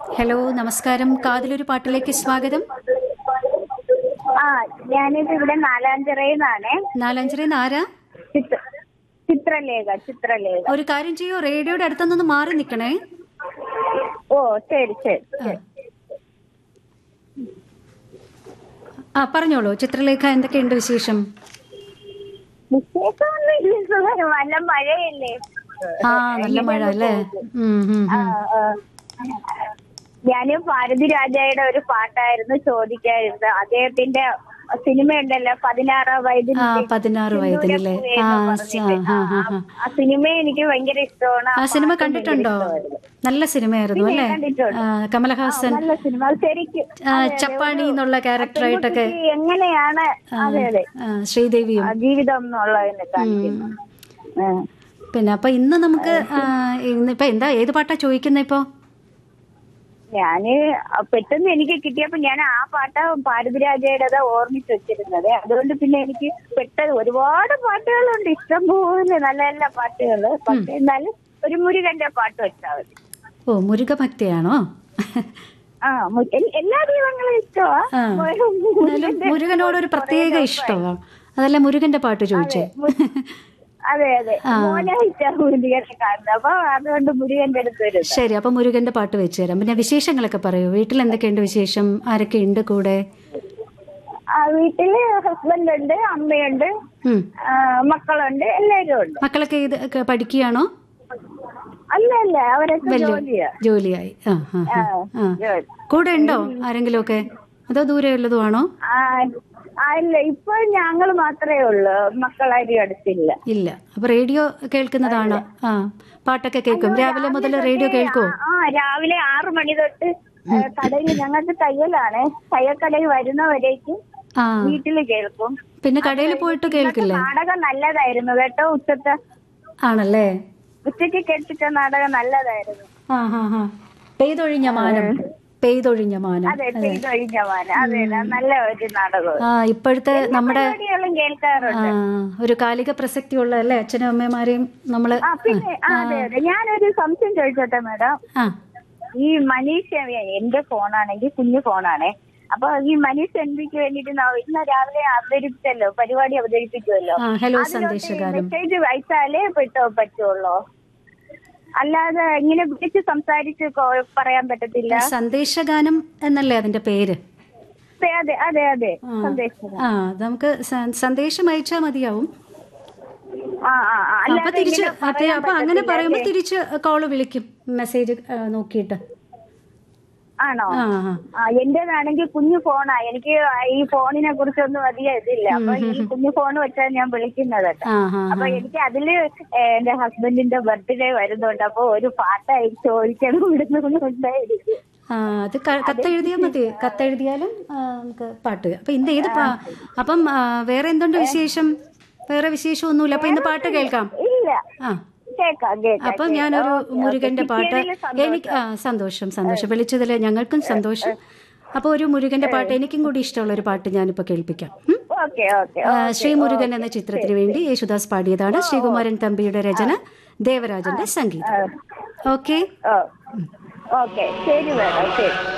Hello നമസ്കാരം കാതിലൊരു പാട്ടിലേക്ക് സ്വാഗതം ആ ഞാനിത് ഇവിടെ നാലാഞ്ചിറയിൽ നിന്നാണേ നാലഞ്ചരയിൽ ആരാ ചിത്ര ചിത്രലേഖ ചിത്രലേഖ ഒരു കാര്യം ചെയ്യോ റേഡിയോയുടെ അടുത്തുനിന്ന് മാറി നിൽക്കണേ ഓ ശരി ശരി ആ. ആ പറഞ്ഞോളൂ ചിത്രലേഖ എന്തൊക്കെയുണ്ട് വിശേഷം വിശേഷമൊന്നും ഇല്ല സുഖം നല്ല മഴയല്ലേ ആ നല്ല മഴ അല്ലേ ഉം, ഉം, ആ, ഉം. ആ. ഞാന് ഭാരതി രാജയുടെ ഒരു പാട്ടായിരുന്നു ചോദിക്കായിരുന്നത് അദ്ദേഹത്തിന്റെ സിനിമ ഉണ്ടല്ലോ പതിനാറാം വയതിൽ ആ പതിനാറ് വയതിനല്ലേ ആ സ- ആ, ആ, ആ. ആ സിനിമ എനിക്ക് ഭയങ്കര ഇഷ്ടമാണ് ആ സിനിമ കണ്ടിട്ടുണ്ടോ നല്ല സിനിമയായിരുന്നു അല്ലേ കണ്ടിട്ടുണ്ട്. ആ, കമലഹാസൻ നല്ല സിനിമ അത് ശരിക്കും ആ, ചപ്പാണി എന്നുള്ള ക്യാരക്ടറായിട്ടൊക്കെ ഈ എങ്ങനെയാണ് അതെ അതെ ആ, ശ്രീദേവിയും ആ, ജീവിതം എന്നുള്ളതിനെ കാണിക്കുന്നു ഉം. പിന്നെ അപ്പൊ ഇന്ന് നമുക്ക് ആ, ഇന്ന് ഇപ്പൊ എന്താ ഏത് പാട്ടാ ചോദിക്കുന്ന ഇപ്പൊ ഞാന് പെട്ടെന്ന് എനിക്ക് കിട്ടിയപ്പോ ഞാൻ ആ പാട്ട ഭാരതിരാജയുടേത് ഓർമ്മിച്ച് വെച്ചിരുന്നത് അതുകൊണ്ട് പിന്നെ എനിക്ക് പെട്ടെന്ന് ഒരുപാട് പാട്ടുകളുണ്ട് ഇഷ്ടം പോലെ നല്ല നല്ല പാട്ടുകള് പക്ഷെ എന്നാലും ഒരു മുരുകന്റെ പാട്ട് വെച്ചാൽ മതി ഓ മുരുകഭക്തിയാണോ ആ മു- എൽ- എല്ലാ ദൈവങ്ങളും ഇഷ്ടമാ ആ. എന്നാലും മുരുകനോട് ഒരു പ്രത്യേക ഇഷ്ടമാണ് അതല്ല മുരുകന്റെ പാട്ട് ചോദിച്ചേ അതെ അതെ മോനായിട്ടാ മുരുകനെ കാണുന്നത് അപ്പൊ അതുകൊണ്ട് മുരുകന്റെ അടുത്ത് വരും ശരി അപ്പൊ മുരുകന്റെ പാട്ട് വെച്ച് തരാം പിന്നെ വിശേഷങ്ങളൊക്കെ പറയൂ വീട്ടിൽ എന്തൊക്കെയുണ്ട് വിശേഷം ആരൊക്കെ ഉണ്ട് കൂടെ ആ വീട്ടില് ഹസ്ബൻഡ് ഉണ്ട് അമ്മയുണ്ട് ഉം. ആ, മക്കളുണ്ട് എല്ലാരും ഉണ്ട് മക്കളൊക്കെ ഇത് ഒക്കെ പഠിക്കുകയാണോ അല്ല അല്ല അവരൊക്കെ ജോലിയാ ജോലിയായി ആ ആ ആ, ആ ജോലി. കൂടെ ഉണ്ടോ ആരെങ്കിലും ഒക്കെ അതോ ദൂരെ ഉള്ളതുമാണോ ആ ആ, ഇല്ല ഇപ്പൊ ഞങ്ങൾ മാത്രമേ ഉള്ളൂ മക്കളാരും അടുത്തില്ല ഇല്ല അപ്പൊ റേഡിയോ കേൾക്കുന്നതാണോ ആ പാട്ടൊക്കെ കേൾക്കും രാവിലെ മുതൽ റേഡിയോ കേൾക്കുമോ ആ രാവിലെ ആറു മണി തൊട്ട് കടയിൽ ഞങ്ങൾക്ക് തയ്യലാണ് തയ്യൽക്കടയിൽ വരുന്നവരേക്കും ആ വീട്ടില് കേൾക്കും പിന്നെ കടയിൽ പോയിട്ട് കേൾക്കില്ലേ നാടകം നല്ലതായിരുന്നു കേട്ടോ ഉച്ചത്തെ ആണല്ലേ ഉച്ചയ്ക്ക് കേട്ടിട്ട നാടകം നല്ലതായിരുന്നു ആ ഹാ ഹാ പെയ്തൊഴിഞ്ഞ മാനം പെയ്തൊഴിഞ്ഞ മാനം അതെ പെയ്തൊഴിഞ്ഞ മാന അതെ നല്ല ഒരു നാടകം ആ ഇപ്പോഴത്തെ നമ്മുടെ പരിപാടികളും കേൾക്കാറുണ്ട് ആ, ഒരു കാലിക പ്രസക്തിയുള്ള അല്ലേ അച്ഛനും അമ്മമാരെയും നമ്മള് ആ പിന്നെ ആ, അതെ അതെ ഞാനൊരു സംശയം ചോദിച്ചോട്ടെ മാഡം ആ ഈ മനീഷ് എന്റെ ഫോണാണെങ്കിൽ കുഞ്ഞു ഫോണാണേ അപ്പൊ ഈ മനീഷ് എൻ വിക്ക് വേണ്ടിട്ട് ന- ഇന്ന് രാവിലെ അവതരിപ്പിച്ചല്ലോ പരിപാടി അവതരിപ്പിക്കുമല്ലോ ആ ഹലോ അതിലോട്ട് സന്ദേശകാലം മെസ്സേജ് അയച്ചാലേ പെട്ടോ പറ്റുള്ളൂ അല്ലാതെ ഇങ്ങനെ വിളിച്ച് സംസാരിച്ച് കൊ- പറയാൻ പറ്റത്തില്ല സന്ദേശഗാനം എന്നല്ലേ അതിന്റെ പേര് അതെ, അതെ അതെ അതെ ആ. സന്ദേശം ആ നമുക്ക് സ- സന്ദേശം അയച്ചാൽ മതിയാവും ആ ആ ആ. അപ്പൊ അല്ലാതെ തിരിച്ച് ഇങ്ങനെ അപ്പൊ പറയാൻ അപ്പൊ അങ്ങനെ പറ്റത്തില്ല, പറയുമ്പോ അല്ലേ? തിരിച്ച് കോള് വിളിക്കും മെസ്സേജ് നോക്കിയിട്ട് ആണോ ആ ആ ആ എന്റേതാണെങ്കിൽ കുഞ്ഞു ഫോണാ എനിക്ക് ഈ ഫോണിനെ കുറിച്ചൊന്നും അധികം ഇതില്ല അപ്പൊ ഈ കുഞ്ഞു ഫോൺ വെച്ചാൽ ഞാൻ വിളിക്കുന്നത് കേട്ടോ ആ ആ അപ്പൊ എനിക്ക് അതില് ഏ, എന്റെ ഹസ്ബൻഡിന്റെ ബർത്ത്ഡേ വരുന്നുണ്ട് അപ്പൊ ഒരു പാട്ടായി ചോദിക്കണം ഇടുന്നുണ്ടായിരിക്കും ആ അത് ക- കത്തെഴുതിയാൽ മതി കത്തെഴുതിയാലും ആ, നമുക്ക് പാട്ട് അപ്പൊ ഇന്ന് ഏത് പാ- അപ്പം ആ, വേറെ എന്തുണ്ട് വിശേഷം വേറെ വിശേഷമൊന്നുമില്ല അപ്പൊ ഇന്ന് പാട്ട് കേൾക്കാം ഇല്ല ആ കേക്കാം കേക്കാം അപ്പം ഞാനൊരു മുരുകന്റെ പാട്ട് കിട്ടിയതില് സന്തോഷം. എനിക്ക് ആ സന്തോഷം സന്തോഷം വിളിച്ചതിൽ ഞങ്ങൾക്കും സന്തോഷം അപ്പോൾ ഒരു മുരുകന്റെ പാട്ട് എനിക്കും കൂടി ഇഷ്ടമുള്ള ഒരു പാട്ട് ഞാനിപ്പോൾ കേൾപ്പിക്കാം ഉം? ഓക്കെ ഓക്കെ ആ, ശ്രീമുരുകൻ എന്ന ചിത്രത്തിന് വേണ്ടി യേശുദാസ് പാടിയതാണ് ശ്രീകുമാരൻ തമ്പിയുടെ രചന ദേവരാജന്റെ സംഗീതം ഓക്കെ ഓക്കെ ശരി മാഡം ശരി